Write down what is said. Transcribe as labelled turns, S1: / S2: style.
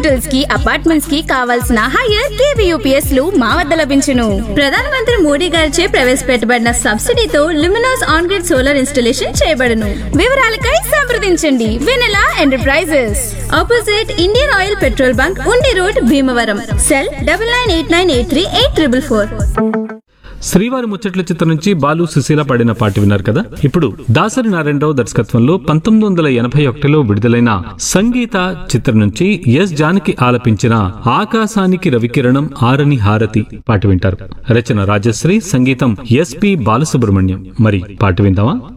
S1: hospitals కి apartments కి కావాల్సిన హైయర్ కేవీయూపీఎస్ లు మా వద్ద లభించును
S2: ప్రధానమంత్రి మోడీ గారిచే ప్రవేశపెట్టబడిన సబ్సిడీతో Luminous on grid solar installation చేయబడను
S1: వివరాలకై సంప్రదించండి Vennela enterprises
S2: opposite Indian oil petrol bunk Undi road Bhimavaram cell double nine eight nine eight three eight triple four
S3: శ్రీవారి ముచ్చట్ల చిత్రం నుంచి బాలు సుశీల పాడిన పాట విన్నారు కదా ఇప్పుడు దాసరి నారాయణరావు దర్శకత్వంలో పంతొమ్మిది వందల ఎనభై ఒకటిలో విడుదలైన సంగీత చిత్రం నుంచి ఎస్ జానకి ఆలపించిన ఆకాశానికి రవికిరణం ఆరని హారతి పాట వింటారు రచన రాజశ్రీ సంగీతం ఎస్పి బాలసుబ్రహ్మణ్యం మరి పాట విందామా